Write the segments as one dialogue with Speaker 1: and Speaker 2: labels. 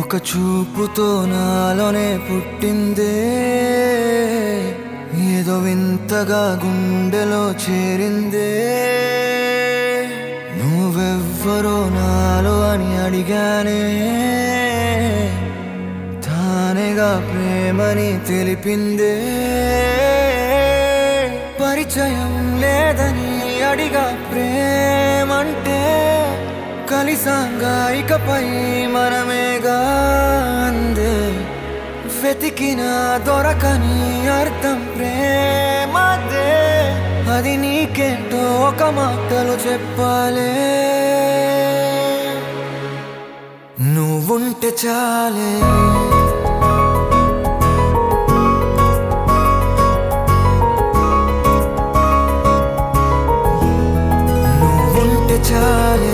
Speaker 1: ఒక చూపుతో నాలోనే పుట్టిందే ఏదో వింతగా గుండెలో చేరిందే నువ్వెవ్వరో నాలో అని అడిగానే తానేగా ప్రేమని తెలిపిందే పరిచయం లేదని అడిగా ప్రేమంటే కలిసాంగా ఇకపై మనమేగా అందే వెతికిన దొరకని అర్థం ప్రేమదే అది నీకేంటో ఒక మాటలు చెప్పాలే నువ్వుంటే చాలే నువ్వుంటే చాలే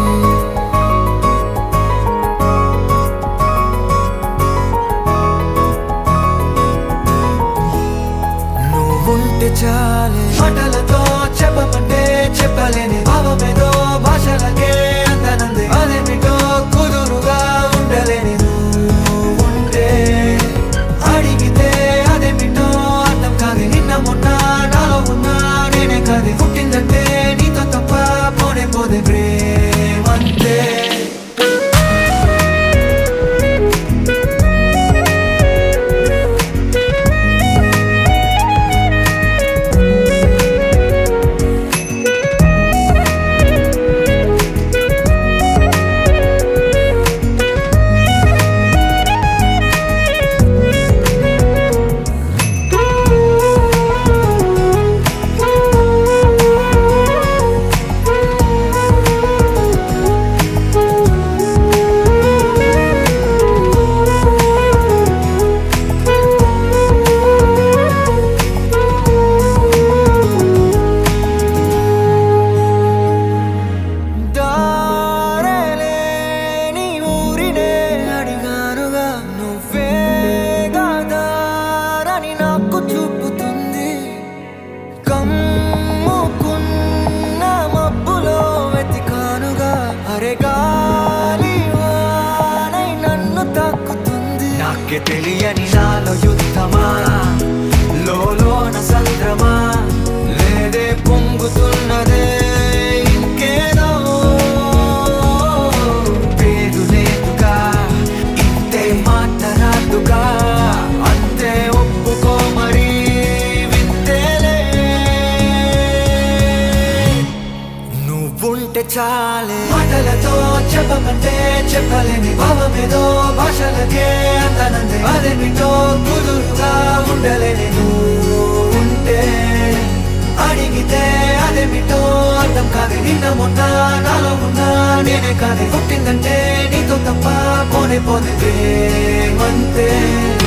Speaker 1: నువ్వుంటే చాలే మాటలతో చెప్పమంటే చెప్పలేని భావమేదో భాషలకే అందనంది అదేమిటో కుదురుగా ఉండలేని నువ్వుంటే అడిగితే అదేమిటో అర్థం కాదు నిన్న మొన్న నాలో ఉన్నా నేనే కాదు పుట్టిందంటే నీతో తప్ప పోనే పోదే ప్రేమంతే దారేలేని ఊరినే అడిగానుగా నువ్వే దారని నాకు చూపుతుంది కమ్ముకున్న మబ్బులో వెతికానుగా అరే గాలి వానై నన్ను తాకుతుంది నాకే తెలియని నాలో యుద్ధమా లోలోన సంద్రమా లేదే పొంగుతున్నదే ఇంకేదో పేరు లేదుగా ఇంతే మాట రాదుగా అంతే ఒప్పుకో మరి వింతేలే నువ్వుంటే చాలే మాటలతో చెప్పమంటే చెప్పలేని భావమేదో భాషలకే అందనందే అదేమిటో కుదురుగా ఉండలేని నువ్వుంటే అడిగితే అదేమిటో అర్థం కాదు నిన్న మొన్న నాలో ఉన్నా నేనే కాదు పుట్టిందంటే నీతో తప్ప పోనే పోతే ప్రేమంతే